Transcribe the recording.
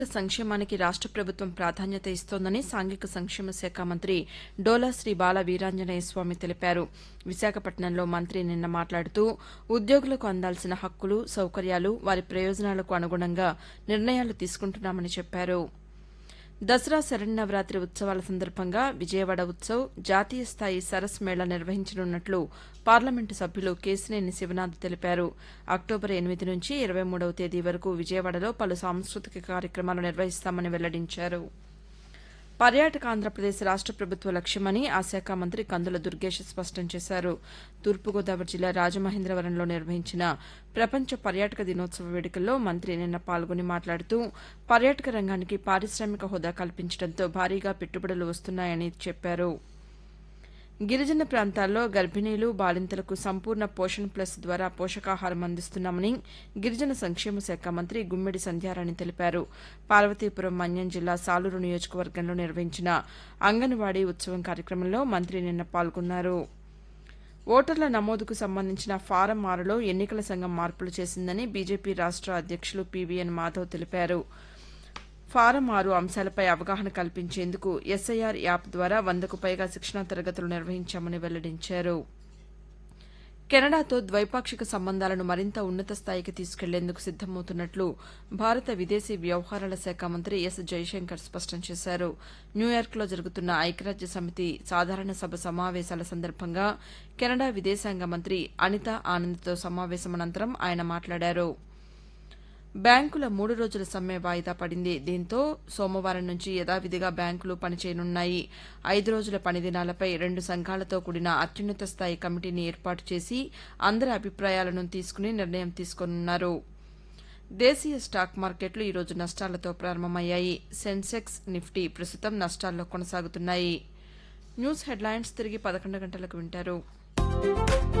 సంక్షేమానికి రాష్ట ప్రభుత్వం ప్రాధాన్యత ఇస్తోందని సాంఘిక సంక్షేమ శాఖ మంత్రి డోలా శ్రీ బాల వీరాంజనేయ స్వామి తెలిపారు విశాఖపట్నంలో మంత్రి నిన్న మాట్లాడుతూ ఉద్యోగులకు అందాల్సిన హక్కులు సౌకర్యాలు వారి ప్రయోజనాలకు అనుగుణంగా నిర్ణయాలు తీసుకుంటున్నామని చెప్పారు దసరా శరన్నవరాత్రి ఉత్సవాల సందర్భంగా విజయవాడ ఉత్సవ్ జాతీయ స్థాయి సరస్ మేళా నిర్వహించనున్నట్లు పార్లమెంటు సభ్యులు కేశినేని శివనాథ్ తెలిపారు అక్టోబర్ ఎనిమిది నుంచి ఇరవై మూడవ తేదీ వరకు విజయవాడలో పలు సాంస్కృతిక కార్యక్రమాలు నిర్వహిస్తామని వెల్లడించారు పర్యాటక ఆంధ్రప్రదేశ్ రాష్ట ప్రభుత్వ లక్ష్యమని ఆ శాఖ మంత్రి కందుల దుర్గేష్ స్పష్టం చేశారు తూర్పుగోదావరి జిల్లా రాజమహేంద్రవరంలో నిర్వహించిన ప్రపంచ పర్యాటక దినోత్సవ వేడుకల్లో మంత్రి నిన్న పాల్గొని మాట్లాడుతూ పర్యాటక రంగానికి పారిశామిక హోదా కల్పించడంతో భారీగా పెట్టుబడులు వస్తున్నాయని చెప్పారు గిరిజన ప్రాంతాల్లో గర్భిణీలు బాలింతలకు సంపూర్ణ పోషణ్ ప్లస్ ద్వారా పోషకాహారం అందిస్తున్నామని గిరిజన సంక్షేమ శాఖ మంత్రి గుమ్మిడి సంధ్యారాణి తెలిపారు పార్వతీపురం మన్యం జిల్లా సాలూరు నియోజకవర్గంలో నిర్వహించిన అంగన్వాడీ ఉత్సవం కార్యక్రమంలో మంత్రి నిన్న పాల్గొన్నారు ఓటర్ల నమోదుకు సంబంధించిన ఫారం ఆరులో ఎన్నికల సంఘం మార్పులు చేసిందని బీజేపీ రాష్ట అధ్యక్షులు పీవీఎన్ మాధవ్ తెలిపారు ఫారం ఆరు అంశాలపై అవగాహన కల్పించేందుకు ఎస్ఐఆర్ యాప్ ద్వారా వందకు పైగా శిక్షణా తరగతులు నిర్వహించామని వెల్లడించారు కెనడాతో ద్వైపాక్షిక సంబంధాలను మరింత ఉన్నత స్థాయికి తీసుకెళ్లేందుకు సిద్దమవుతున్నట్లు భారత విదేశీ వ్యవహారాల శాఖ మంత్రి ఎస్ జైశంకర్ స్పష్టం చేశారు న్యూయార్క్లో జరుగుతున్న ఐక్యరాజ్య సమితి సాధారణ సభ సమావేశాల సందర్భంగా కెనడా విదేశాంగ మంత్రి అనితా ఆనంద్తో సమావేశం అనంతరం ఆయన మాట్లాడారు బ్యాంకుల మూడు రోజుల సమ్మె వాయిదా పడింది దీంతో సోమవారం నుంచి యథావిధిగా బ్యాంకులు పనిచేయనున్నాయి ఐదు రోజుల పనిదినాలపై రెండు సంఘాలతో కూడిన అత్యున్నత స్థాయి కమిటీని ఏర్పాటు చేసి అందరి అభిప్రాయాలను తీసుకుని నిర్ణయం తీసుకోనున్నారు దేశీయ స్టాక్ మార్కెట్లు ఈరోజు నష్టాలతో ప్రారంభమయ్యాయి సెన్సెక్స్ నిఫ్టీ ప్రస్తుతం నష్టాల్లో కొనసాగుతున్నాయి న్యూస్ హెడ్లైన్స్ తిరిగి పదకొండు గంటలకు వింటారు